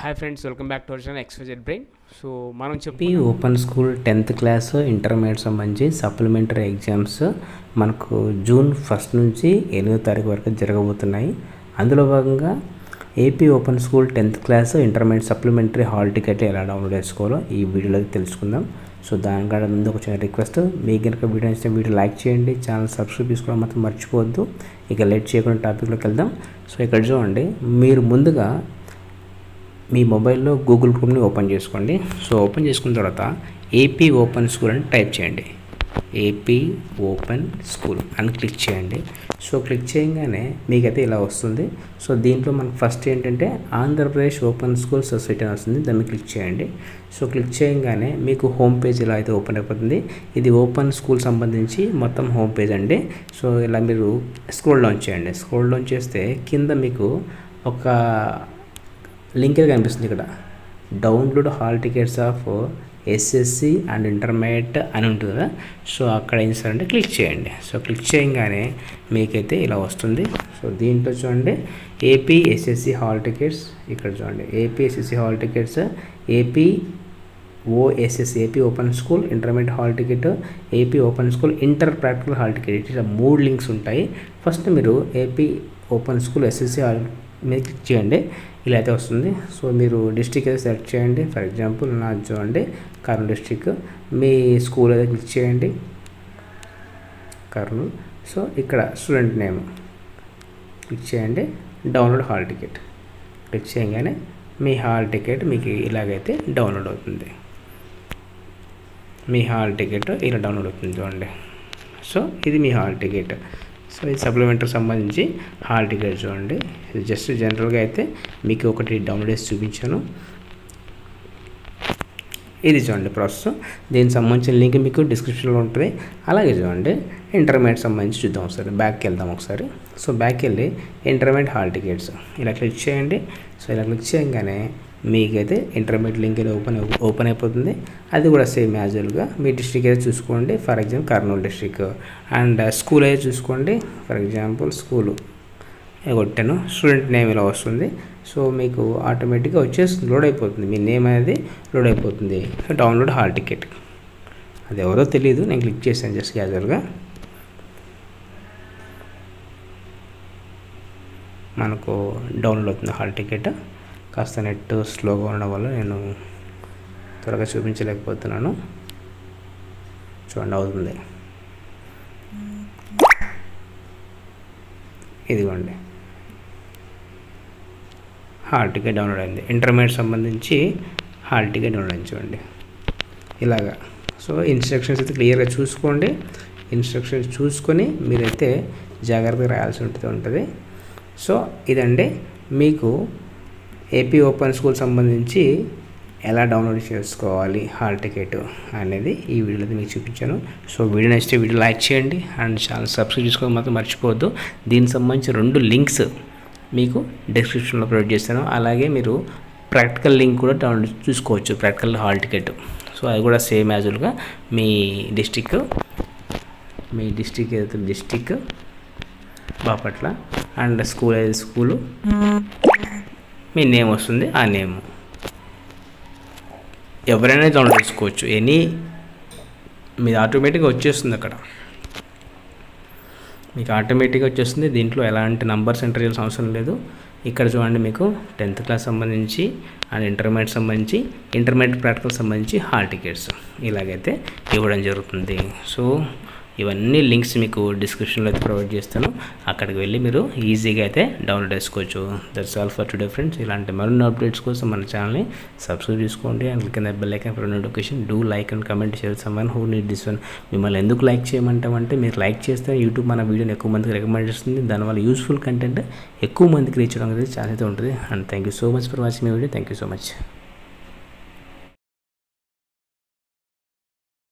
hi friends welcome back to our channel XYZ brain so మనం చెప్పి ఈ open school tenth class intermediate సంబంధించి supplementary exams మనకు June first నుంచి ఎనిమిదో తారీఖు వరకు జరగబోతున్నాయి అందులో భాగంగా AP open school tenth class intermediate supplementary hall ticket ఎలా డౌన్లోడ్ చేసుకోవాలో ఈ వీడియోలో తెలుసుకుందాం సో దానికంటే ముందు ఒక చిన్న రిక్వెస్ట్ మీకు కనుక వీడియో నచ్చితే వీడియో లైక్ చేయండి ఛానల్ సబ్స్క్రైబ్ చేసుకోవడం మాత్రం మర్చిపోవద్దు ఇక లేట్ చేయకుండా టాపిక్లోకి వెళ్దాం సో ఇక్కడ చూడండి మీరు ముందుగా మీ మొబైల్లో గూగుల్ క్రోమ్ని ఓపెన్ చేసుకోండి సో ఓపెన్ చేసుకున్న తర్వాత ఏపీ ఓపెన్ స్కూల్ అని టైప్ చేయండి ఏపీ ఓపెన్ స్కూల్ అని క్లిక్ చేయండి సో క్లిక్ చేయగానే మీకైతే ఇలా వస్తుంది సో దీంట్లో మనకు ఫస్ట్ ఏంటంటే ఆంధ్రప్రదేశ్ ఓపెన్ స్కూల్ సొసైటీ అని వస్తుంది దాన్ని క్లిక్ చేయండి సో క్లిక్ చేయగానే మీకు హోమ్ పేజ్ ఇలా అయితే ఓపెన్ అయిపోతుంది ఇది ఓపెన్ స్కూల్ సంబంధించి మొత్తం హోమ్ పేజ్ అండి సో ఇలా మీరు స్క్రోల్ డౌన్ చేయండి స్క్రోల్ డౌన్ చేస్తే కింద మీకు ఒక లింక్ అయితే కనిపిస్తుంది ఇక్కడ download hall tickets of SSC and intermediate అని ఉంటుంది కదా సో అక్కడ ఏం చేస్తారంటే క్లిక్ చేయండి సో క్లిక్ చేయగానే మీకైతే ఇలా వస్తుంది సో దీంట్లో చూడండి ఏపీ ఎస్ఎస్సి హాల్ టికెట్స్ ఇక్కడ చూడండి AP SSC hall tickets AP OSS AP open school intermediate hall ticket AP open school inter practical hall ticket ఇట్లా మూడు లింక్స్ ఉంటాయి ఫస్ట్ మీరు AP open school SSC hall మీద click చేయండి ఇలా అయితే వస్తుంది సో మీరు డిస్టిక్ అయితే సెలెక్ట్ చేయండి ఫర్ ఎగ్జాంపుల్ నా చూడండి కర్నూలు డిస్టిక్ మీ స్కూల్ అయితే క్లిక్ చేయండి కర్నూలు సో ఇక్కడ స్టూడెంట్ నేమ్ క్లిక్ చేయండి డౌన్లోడ్ హాల్ టికెట్ క్లిక్ చేయగానే మీ హాల్ టికెట్ మీకు ఇలాగైతే డౌన్లోడ్ అవుతుంది మీ హాల్ టికెట్ ఇలా డౌన్లోడ్ అవుతుంది చూడండి సో ఇది మీ హాల్ టికెట్ సో ఇది సప్లిమెంటరీ సంబంధించి హాల్ టికెట్ చూడండి ఇది జస్ట్ జనరల్గా అయితే మీకు ఒకటి డౌన్లోడ్ చేసి చూపించాను ఇది చూడండి ప్రాసెస్ దీనికి సంబంధించిన లింక్ మీకు డిస్క్రిప్షన్లో ఉంటుంది అలాగే చూడండి ఇంటర్మీడియట్ సంబంధించి చూద్దాం ఒకసారి బ్యాక్కి వెళ్దాం ఒకసారి సో బ్యాక్కి వెళ్ళి ఇంటర్మీడియట్ హాల్ టికెట్స్ ఇలా క్లిక్ చేయండి సో ఇలా క్లిక్ చేయగానే మీకైతే ఇంటర్మీడియట్ లింక్ అయితే ఓపెన్ ఓపెన్ అయిపోతుంది అది కూడా సేమ్ యాజువల్గా మీ డిస్ట్రిక్ట్ అయితే చూసుకోండి ఫర్ ఎగ్జాంపుల్ కర్నూలు డిస్ట్రిక్ట్ అండ్ స్కూల్ అయితే చూసుకోండి ఫర్ ఎగ్జాంపుల్ స్కూలు కొట్టాను స్టూడెంట్ నేమ్ ఇలా వస్తుంది సో మీకు ఆటోమేటిక్గా వచ్చేస్తుంది లోడ్ అయిపోతుంది మీ నేమ్ అనేది లోడ్ అయిపోతుంది డౌన్లోడ్ హాల్ టికెట్ అది ఎవరో తెలియదు నేను క్లిక్ చేశాను జస్ట్ క్యాజువల్గా మనకు డౌన్లోడ్ అవుతుంది హాల్ టికెట్ కాస్త నెట్ స్లోగా ఉండడం వల్ల నేను త్వరగా చూపించలేకపోతున్నాను చూడండి అవుతుంది ఇదిగోండి హాల్ టికెట్ డౌన్లోడ్ అయింది ఇంటర్మీడియట్ సంబంధించి హాల్ టికెట్ డౌన్లోడ్ అయింది చూడండి ఇలాగా సో ఇన్స్ట్రక్షన్స్ అయితే క్లియర్గా చూసుకోండి ఇన్స్ట్రక్షన్స్ చూసుకొని మీరైతే జాగ్రత్తగా రాయాల్సి ఉంటుంది ఉంటుంది సో ఇదండి మీకు ఏపీ ఓపెన్ స్కూల్ సంబంధించి ఎలా డౌన్లోడ్ చేసుకోవాలి హాల్ టికెట్ అనేది ఈ వీడియోలో మీకు చూపించాను సో వీడియో నచ్చితే వీడియో లైక్ చేయండి అండ్ ఛానల్ సబ్స్క్రైబ్ చేసుకోవడం మాత్రం మర్చిపోవద్దు దీనికి సంబంధించి రెండు లింక్స్ మీకు డిస్క్రిప్షన్లో ప్రొవైడ్ చేస్తాను అలాగే మీరు ప్రాక్టికల్ లింక్ కూడా డౌన్లోడ్ చూసుకోవచ్చు ప్రాక్టికల్ హాల్ టికెట్ సో అది కూడా సేమ్ యాజువల్గా మీ డిస్టిక్ మీ డిస్టిక్ ఏదైతే డిస్టిక్ బాపట్ల అండ్ స్కూల్ అయితే స్కూలు మీ నేమ్ వస్తుంది ఆ నేమ్ ఎవరైనా డౌన్లోడ్ చేసుకోవచ్చు ఎనీ మీది ఆటోమేటిక్గా వచ్చేస్తుంది అక్కడ మీకు ఆటోమేటిక్గా వచ్చేస్తుంది దీంట్లో ఎలాంటి నంబర్స్ ఎంటర్ చేయాల్సిన అవసరం లేదు ఇక్కడ చూడండి మీకు టెన్త్ క్లాస్ సంబంధించి అండ్ ఇంటర్మీడియట్ సంబంధించి ఇంటర్మీడియట్ ప్రాక్టికల్ సంబంధించి హాల్ టికెట్స్ ఇలాగైతే ఇవ్వడం జరుగుతుంది సో ఇవన్నీ లింక్స్ మీకు డిస్క్రిప్షన్లో అయితే ప్రొవైడ్ చేస్తాను అక్కడికి వెళ్ళి మీరు ఈజీగా అయితే డౌన్లోడ్ చేసుకోవచ్చు that's all for today friends ఇలాంటి మరిన్ని అప్డేట్స్ కోసం మన ఛానల్ని సబ్స్క్రైబ్ చేసుకోండి అండ్ కింద bell icon for notification do like and comment share someone who need this one మిమ్మల్ని ఎందుకు లైక్ చేయమంటామంటే మీరు లైక్ చేస్తే యూట్యూబ్ మన వీడియోని ఎక్కువ మందికి రికమెండ్ చేస్తుంది దానివల్ల యూస్ఫుల్ కంటెంట్ ఎక్కువ మందికి రీచ్ అవ్వడం అనేది ఛాన్స్ అయితే ఉంటుంది and thank you so much for watching my video thank you so much